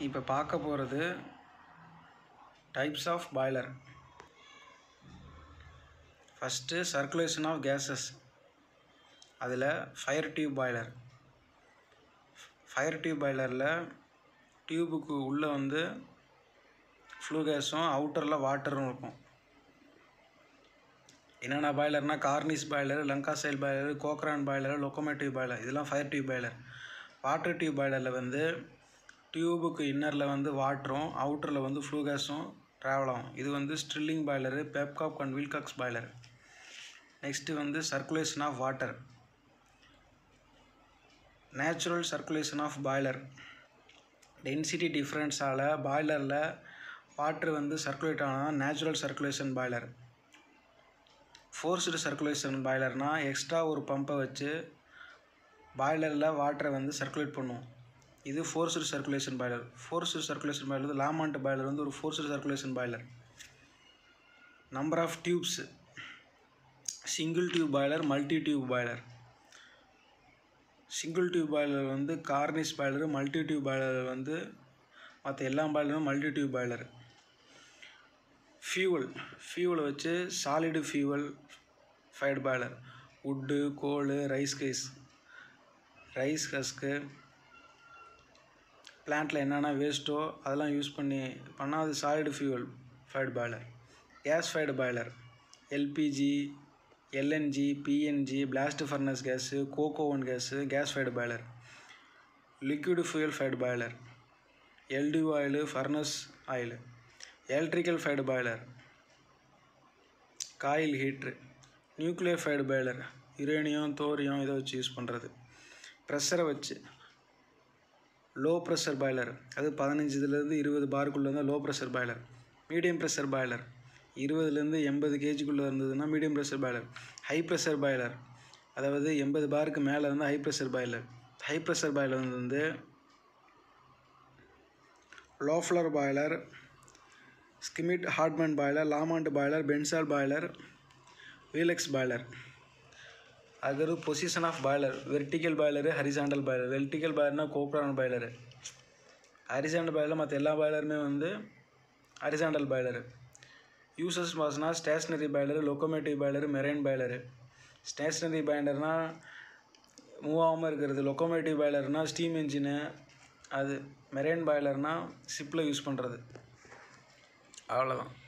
இப்போ பார்க்க போகிறது types of boiler first circulation of gases அதில் fire tube boiler fire tube பாய்லரில் டியூபுக்கு உள்ளே வந்து ஃப்ளூ கேஸும் அவுட்டரில் வாட்டரும் இருக்கும் என்னென்ன பாய்லர்னால் Cornish boiler Lancashire boiler Cochran boiler locomotive boiler இதெல்லாம் fire tube boiler water tube பாய்லரில் வந்து டியூபுக்கு இன்னரில் வந்து வாட்டரும் அவுட்டரில் வந்து ஃப்ளூ கேஸும் ட்ராவல் ஆகும் இது வந்து Stirling boiler Babcock and Wilcox boiler next வந்து circulation of water natural circulation of boiler density டிஃப்ரென்ஸால் பாய்லரில் வாட்ரு வந்து சர்க்குலேட் ஆனால் natural circulation boiler forced circulation பாய்லர்னால் எக்ஸ்ட்ரா ஒரு பம்பை வச்சு பாய்லரில் வாட்டரை வந்து சர்க்குலேட் பண்ணும் இது forced circulation boiler forced circulation boiler வந்து லாமாண்ட் பாய்லர் வந்து ஒரு forced circulation boiler number of tubes single tube boiler multi tube boiler single tube boiler வந்து கார்னிஸ் பாய்லரு மல்டி டியூப் பாய்லர் வந்து மற்ற எல்லா பாய்லரும் மல்டி டியூப் பாய்லர் ஃபியூவல் ஃபியூவலை வச்சு சாலிடு ஃபியூவல் ஃபயர்டு பாய்லர் உட்டு கோல் ரைஸ் கேஸ் ரைஸ் கஸ்க்கு பிளான்ட்டில் என்னென்ன வேஸ்ட்டோ அதெல்லாம் யூஸ் பண்ணி பண்ணால் அது solid fuel fired boiler gas fired boiler LPG LNG PNG blast furnace gas coke oven gas gas fired boiler liquid fuel fired boiler LD oil furnace oil electrical fired boiler coil heater nuclear fired boiler uranium thorium இதை வச்சு use பண்ணுறது ப்ரெஷரை வச்சு low pressure boiler அது பதினஞ்சுலேருந்து இருபது பார்க்குள்ளே இருந்தால் low pressure boiler medium pressure boiler இருபதுலேருந்து எண்பது கேஜிக்குள்ளே இருந்ததுன்னா medium pressure boiler high pressure boiler அதாவது எண்பது பாருக்கு மேலே இருந்தால் high pressure boiler high pressure boiler வந்து Loeffler boiler Schmidt Hartmann boiler Lamont boiler Benson boiler Velox boiler அது position of boiler vertical boiler horizontal boiler vertical பாய்லர்னா Cochran boiler horizontal boiler மற்ற எல்லா பாய்லருமே வந்து ஹரிசாண்டல் பாய்லரு யூசஸ் வாஸ்னா stationary boiler locomotive boiler marine boiler stationary பாய்லர்னால் move ஆகாமல் இருக்கிறது லொக்கோமேட்டிவ் பாய்லர்னால் ஸ்டீம் இன்ஜினு அது மெரைன் பாய்லர்னால் ஷிப்பில் யூஸ் பண்ணுறது அவ்வளோதான்